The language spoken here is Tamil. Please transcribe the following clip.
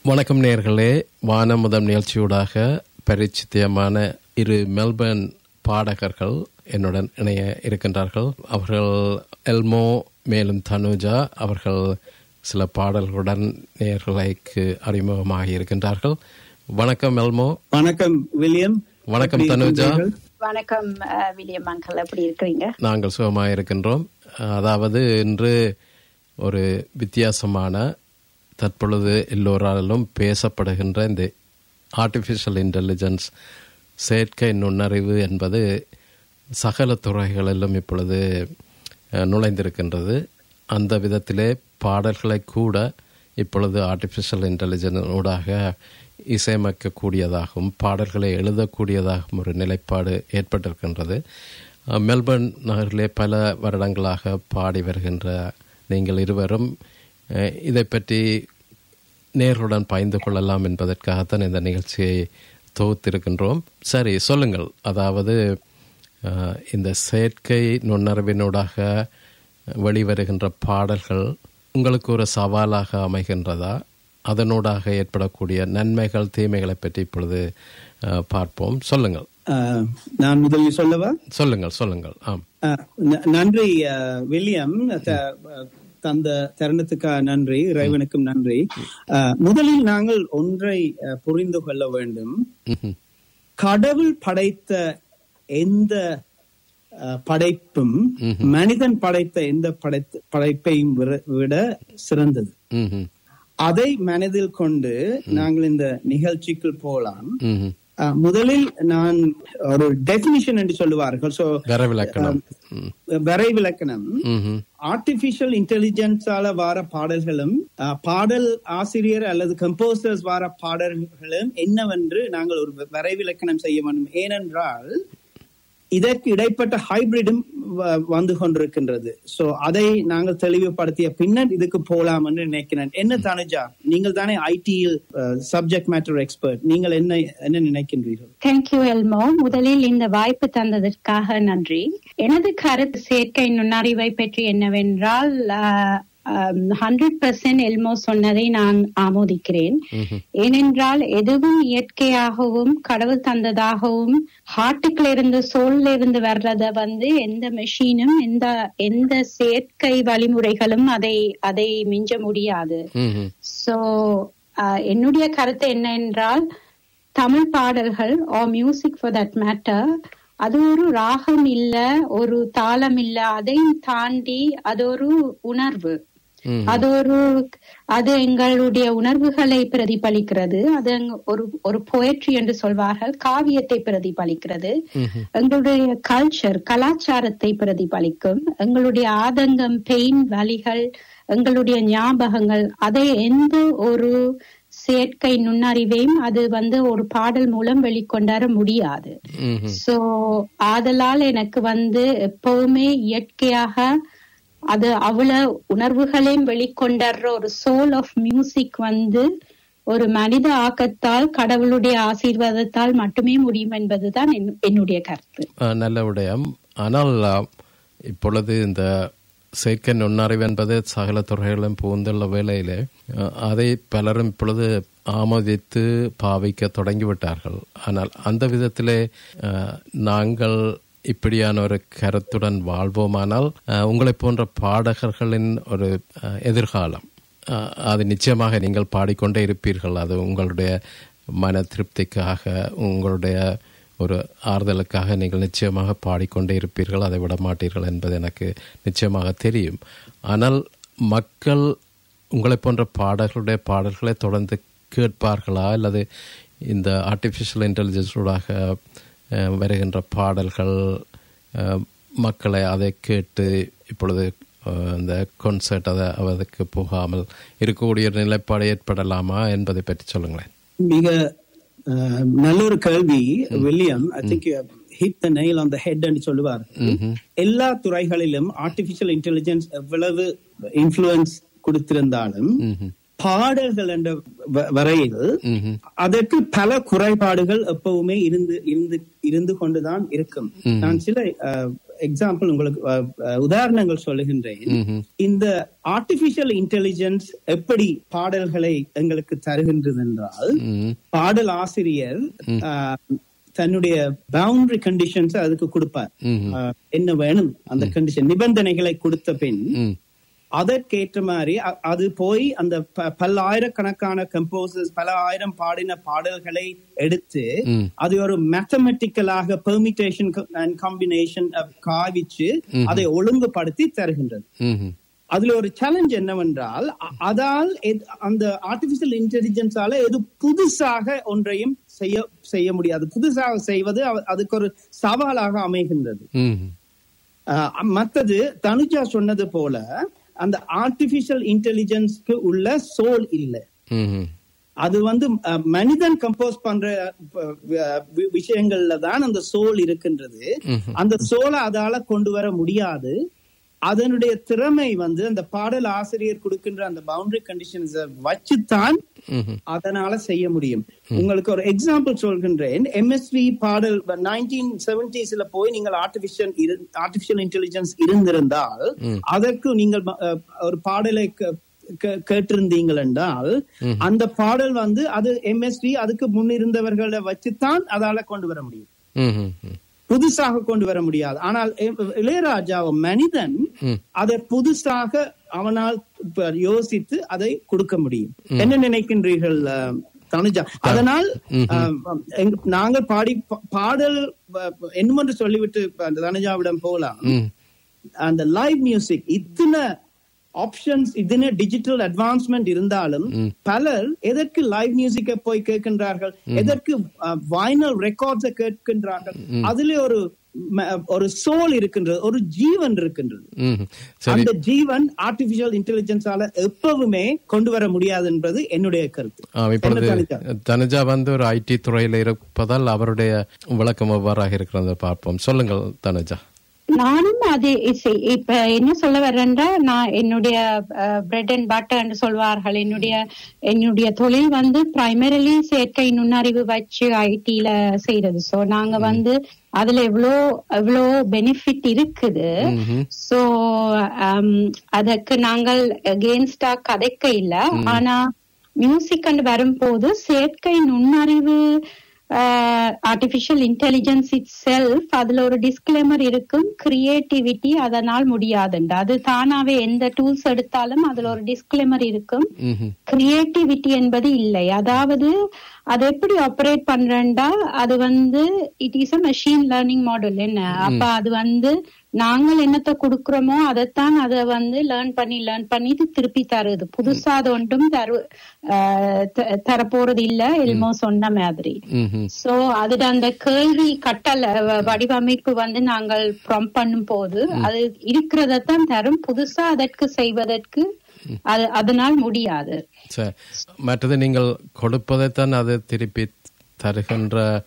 வணக்கம் நேர்களே வானமுதம் நிகழ்ச்சியூடாக பரிச்சித்தியமான இரு மெல்பர்ன் பாடகர்கள் என்னுடன் இணைய இருக்கின்றார்கள் அவர்கள் எல்மோ மேலும் தனுஜா அவர்கள் சில பாடல்களுடன் நேர்களுக்கு அறிமுகமாக இருக்கின்றார்கள் வணக்கம் எல்மோ வணக்கம் வில்லியம் வணக்கம் எப்படி தனுஜா இருக்கின்றீர்கள்? வணக்கம் அஹ், வில்லியம் அங்கிள் எப்படி இருக்கிறீங்க நாங்கள் சுகமாக இருக்கின்றோம் அதாவது இன்று ஒரு வித்தியாசமான தற்பொழுது எல்லோராலும் பேசப்படுகின்ற இந்த ஆர்டிஃபிஷியல் இன்டெலிஜென்ஸ் செயற்கை நுண்ணறிவு என்பது சகல துறைகளிலும் இப்பொழுது அஹ், நுழைந்திருக்கின்றது அந்த விதத்திலே பாடல்களை கூட இப்பொழுது ஆர்டிஃபிஷியல் இன்டெலிஜென்ஸ் ஊடாக இசையமைக்கக்கூடியதாகவும் பாடல்களை எழுதக்கூடியதாகவும் ஒரு நிலைப்பாடு ஏற்பட்டிருக்கின்றது அஹ், மெல்பர்ன் நகரிலே பல வருடங்களாக பாடி வருகின்ற நீங்கள் இருவரும் அஹ், இதை பற்றி நேர்களுடன் பகிர்ந்து கொள்ளலாம் என்பதற்காகத்தான் இந்த நிகழ்ச்சியை தொகுத்திருக்கின்றோம் சரி சொல்லுங்கள் அதாவது அஹ், இந்த செயற்கை நுண்ணறிவினூடாக வெளிவருகின்ற பாடல்கள் உங்களுக்கு ஒரு சவாலாக அமைகின்றதா அதனூடாக ஏற்படக்கூடிய நன்மைகள் தீமைகளை பற்றி இப்பொழுது அஹ், பார்ப்போம் சொல்லுங்கள் அஹ், நான் முதலில் சொல்லவா சொல்லுங்கள் சொல்லுங்கள் ஆம் அஹ், ந- நன்றி அஹ், வில்லியம் த- தந்த தருணத்துக்காக நன்றி இறைவனுக்கும் நன்றி அஹ், முதலில் நாங்கள் ஒன்றை அஹ், புரிந்து கொள்ள வேண்டும் ம்ஹும். கடவுள் படைத்த எந்த அஹ், படைப்பும் மனிதன் படைத்த எந்த படைத்த படைப்பையும் விர- விட சிறந்தது ம்ஹும். அதை மனதில் கொண்டு நாங்கள் இந்த நிகழ்ச்சிக்குள் போலாம் ம்ஹும். அஹ், முதலில் நான் ஒரு டெபினிஷன் என்று சொல்லுவார்கள் சோ வரவிலக்கணம் ம். வரைவிலக்கணம் ம்ஹும். ஆர்டிபிஷியல் இன்டெலிஜென்ஸால வர பாடல்களும் அஹ், பாடல் ஆசிரியர் அல்லது கம்போசர்ஸ் வர பாடல்களும் என்னவென்று நாங்கள் ஒரு வரைவிலக்கணம் செய்ய வேண்டும் ஏனென்றால் இதற்கு இடைப்பட்ட ஹைபிரிடும் வ- வந்து கொண்டிருக்கின்றது சோ அதை நாங்கள் தெளிவுபடுத்திய பின்னர் இதுக்கு போலாம் என்று நினைக்கிறேன் என்ன தனுஜா நீங்கள் தானே ஐடியில் சப்ஜெக்ட் மேட்டர் எக்ஸ்பர்ட் நீங்கள் என்ன என்ன நினைக்கின்றீர்கள் தேங்க்யூ எல்மோ முதலில் இந்த வாய்ப்பு தந்ததற்காக நன்றி எனது கருத்து செயற்கை நுண்ணறிவை பற்றி என்னவென்றால் ஹண்ட்ரட் பர்சன்ட் எல்மோ சொன்னதை நான் ஆமோதிக்கிறேன் ஏனென்றால் எதுவும் இயற்கையாகவும் கடவுள் தந்ததாகவும் ஹார்ட்டுக்குள்ள இருந்து சோல்ல இருந்து வர்றத வந்து எந்த மெஷினும் எந்த எந்த செயற்கை வழிமுறைகளும் அதை அதை மிஞ்ச முடியாது ம்ஹும். சோ என்னுடைய கருத்து என்ன என்றால் தமிழ் பாடல்கள் ஆ மியூசிக் ஃபார் தட் மேட்டர் அது ஒரு ராகம் இல்ல ஒரு தாளம் இல்ல அதையும் தாண்டி அது ஒரு உணர்வு ம்ஹும். அது ஒரு அது எங்களுடைய உணர்வுகளை பிரதிபலிக்கிறது அது எங்க- ஒரு ஒரு poetry என்று சொல்வார்கள் காவியத்தை பிரதிபலிக்கிறது ம்ஹும். எங்களுடைய கல்ச்சர் கலாச்சாரத்தை பிரதிபலிக்கும் எங்களுடைய ஆதங்கம் பெயின் வலிகள் எங்களுடைய ஞாபகங்கள் அதை எந்த ஒரு செயற்கை நுண்ணறிவையும் அது வந்து ஒரு பாடல் மூலம் வெளிக்கொண்டார முடியாது ம்ஹும். சோ ஆதலால் எனக்கு வந்து எப்பவுமே இயற்கையாக அது அவ்வளவு உணர்வுகளையும் வெளிக்கொண்டற ஒரு சோல் ஆஃப் மியூசிக் வந்து ஒரு மனித ஆக்கத்தால் கடவுளுடைய ஆசீர்வாதத்தால் மட்டுமே முடியும் என்பதுதான் என்- என்னுடைய கருத்து ஆ, நல்ல விடயம் ஆனால் ஆ, இப்பொழுது இந்த செயற்கை நுண்ணறிவு என்பது சகல துறைகளிலும் புகுந்துள்ள வேளையிலே ஆ, அதை பலரும் இப்பொழுது ஆமோதித்து பாவிக்க தொடங்கிவிட்டார்கள் ஆனால் அந்த விதத்திலே ஆ, நாங்கள் இப்படியான ஒரு கருத்துடன் வாழ்வோமானால் ஆ, உங்களைப் போன்ற பாடகர்களின் ஒரு ஆ, எதிர்காலம் ஆ, அது நிச்சயமாக நீங்கள் பாடிக்கொண்டே இருப்பீர்கள் அது உங்களுடைய மன திருப்திக்காக உங்களுடைய ஒரு ஆறுதலுக்காக நீங்கள் நிச்சயமாக பாடிக்கொண்டே இருப்பீர்கள் அதை விட மாட்டீர்கள் என்பது எனக்கு நிச்சயமாக தெரியும் ஆனால் மக்கள் உங்களைப் போன்ற பாடல்களுடைய பாடல்களை தொடர்ந்து கேட்பார்களா அல்லது இந்த ஆர்டிஃபிஷியல் இன்டெலிஜென்ஸூடாக அஹ், வருகின்ற பாடல்கள் அஹ், மக்களை அதை கேட்டு இப்பொழுது அஹ், இந்த கான்சர்ட் அதை அதற்கு போகாமல் இருக்கக்கூடிய ஒரு நிலைப்பாடு ஏற்படலாமா என்பதை பற்றி சொல்லுங்களேன் மிக அஹ், நல்ல ஒரு கேள்வி William I think hit the nail on the head என்று சொல்லுவார் எல்லா துறைகளிலும் ஆர்டிபிஷியல் இன்டெலிஜென்ஸ் எவ்வளவு இன்ஃபுளுன்ஸ் கொடுத்திருந்தாலும் பாடல்கள் என்ற வ- வரையில் ம்ஹும். அதற்கு பல குறைபாடுகள் எப்பவுமே இருந்து இருந்து இருந்து கொண்டுதான் இருக்கும் நான் சில எக்ஸாம்பிள் உங்களுக்கு அஹ், அஹ், உதாரணங்கள் சொல்லுகின்றேன் ம்ஹும். இந்த ஆர்டிபிஷியல் இன்டெலிஜென்ஸ் எப்படி பாடல்களை எங்களுக்கு தருகின்றது என்றால் ம். பாடல் ஆசிரியர் அஹ், தன்னுடைய பவுண்டரி கண்டிஷன்ஸ் அதுக்கு கொடுப்பார் ம்ஹும். அஹ், என்ன வேணும் அந்த கண்டிஷன் நிபந்தனைகளை கொடுத்த பின் ம். அதற்கேற்ற மாதிரி அ- அது போய் அந்த ப- பல்லாயிரக்கணக்கான கம்போசர்ஸ் பல ஆயிரம் பாடின பாடல்களை எடுத்து ம். அது ஒரு மேத்தமெட்டிக்கலாக பெர்மிட்டேஷன் அண்ட் காம்பினேஷன் காவிச்சு அதை ஒழுங்குபடுத்தி தருகின்றது ம்ஹும். அதுல ஒரு சேலஞ்ச் என்னவென்றால் அ- அதால் எத்- அந்த ஆர்டிபிஷியல் இன்டெலிஜென்ஸால எது புதுசாக ஒன்றையும் செய்ய செய்ய முடியாது புதுசாக செய்வது அவ- அதுக்கு ஒரு சவாலாக அமைகின்றது ம்ஹும். அஹ் மத்தது தனுஜா சொன்னது போல அந்த ஆர்டிபிஷியல் இன்டெலிஜென்ஸ்க்கு உள்ள சோல் இல்லை ம்ஹும். அது வந்து அஹ், மனிதன் கம்போஸ் பண்ற அஹ், வி- விஷயங்கள்ல தான் அந்த சோல் இருக்கின்றது ம்ஹும். அந்த சோலை அதால கொண்டு வர முடியாது அதனுடைய திறமை வந்து அந்த பாடல் ஆசிரியர் கொடுக்கின்ற அந்த பவுண்டரி கண்டிஷன்ஸ் வச்சுத்தான் ம்ஹும். அதனால செய்ய முடியும் உங்களுக்கு ஒரு எக்ஸாம்பிள் சொல்கின்றேன் எம்எஸ்வி பாடல் நைன்டீன் செவன்டிஸ்ல போய் நீங்கள் ஆர்டிபிஷியல் ஆர்டிபிஷியல் இன்டெலிஜென்ஸ் இருந்திருந்தால் அதற்கு நீங்கள் ம- அஹ், ஒரு பாடலை கே- கே- கேட்டிருந்தீங்கள் என்றால் அந்த பாடல் வந்து அது எம்எஸ்வி அதுக்கு முன்னிருந்தவர்களை வச்சுத்தான் அதால கொண்டு வர முடியும் ம்ஹும். ம். புதுசாக கொண்டு வர முடியாது ஆனால் இ- இளையராஜா ஒரு மனிதன் ம். அதை புதுசாக அவனால் இப்ப யோசித்து அதை கொடுக்க முடியும் என்ன நினைக்கின்றீர்கள் அஹ், தனுஜா அதனால் அஹ், எங்க- நாங்கள் பாடி பா- பாடல் அஹ், என்னமென்று சொல்லிவிட்டு இப்ப அந்த தனுஜாவிடம் போலாம் ம். அந்த லைவ் மியூசிக் இத்தனை ஆப்ஷன்ஸ் இத்தனை டிஜிட்டல் அட்வான்ஸ்மெண்ட் இருந்தாலும் பலர் எதற்கு லைவ் மியூசிக்கை போய் கேட்கின்றார்கள் எதற்கு வைனல் ரெக்கார்ட்ஸை கேட்கின்றார்கள் அதுல ஒரு ம- ஒரு சோல் இருக்கின்றது ஒரு ஜீவன் இருக்கின்றது ம்ஹும். சரி அந்த ஜீவன் ஆர்டிபிஷியல் இன்டெலிஜென்ஸால எப்பவுமே கொண்டு வர முடியாது என்பது என்னுடைய கருத்து ஆ, இப்பொழுது என்ன தனுஜா? தனுஜா வந்து ஒரு ஐடி துறையில் இருப்பதால் அவருடைய விளக்கம் எவ்வாறாக இருக்கிறது பார்ப்போம் சொல்லுங்கள் தனுஜா நானும் அது இசை- இப்ப என்ன சொல்ல வர்றேன்டா நான் என்னுடைய பிரெட் அண்ட் பட்டர்ன்னு சொல்வார்கள் என்னுடைய என்னுடைய தொழில் வந்து பிரைமரிலி செயற்கை நுண்ணறிவு வச்சு ஐடில செய்யறது சோ நாங்க வந்து அதுல எவ்வளோ எவ்வளோ பெனிஃபிட் இருக்குது சோ அதற்கு நாங்கள் அகேன்ஸ்டா கதைக்க இல்ல ஆனா மியூசிக் அண்ட் வரும்போது செயற்கை நுண்ணறிவு ஆர்டிபிஷியல் இன்டெலிஜென்ஸ் இட் செல்ஃப் அதுல ஒரு டிஸ்க்ளைமர் இருக்கும் கிரியேட்டிவிட்டி அதனால் முடியாதுண்டு அது தானாவே எந்த டூல்ஸ் எடுத்தாலும் அதுல ஒரு டிஸ்க்ளைமர் இருக்கும் ம்ஹும். கிரியேட்டிவிட்டி என்பது இல்லை அதாவது அது எப்படி ஆப்ரேட் பண்றேன்டா அது வந்து it is a machine learning model என்ன அப்ப அது வந்து நாங்கள் என்னத்தை கொடுக்கிறோமோ அதைத்தான் அதை வந்து லேர்ன் பண்ணி லேர்ன் பண்ணி இது திருப்பி தருது புதுசா அது ஒன்றும் தரு ஆஹ் த- தரப்போறது இல்ல எல்மோ சொன்ன மாதிரி ம்ஹும். சோ அதுல அந்த கேள்வி கட்டளை வ- வடிவமைப்பு வந்து நாங்கள் ப்ராம்ப்ட் பண்ணும் போது அது இருக்கிறதத்தான் தரும் புதுசா அதற்கு செய்வதற்கு அது அதனால் முடியாது சரி மற்றது நீங்கள் கொடுப்பதைத்தான் அது திருப்பி தருகின்ற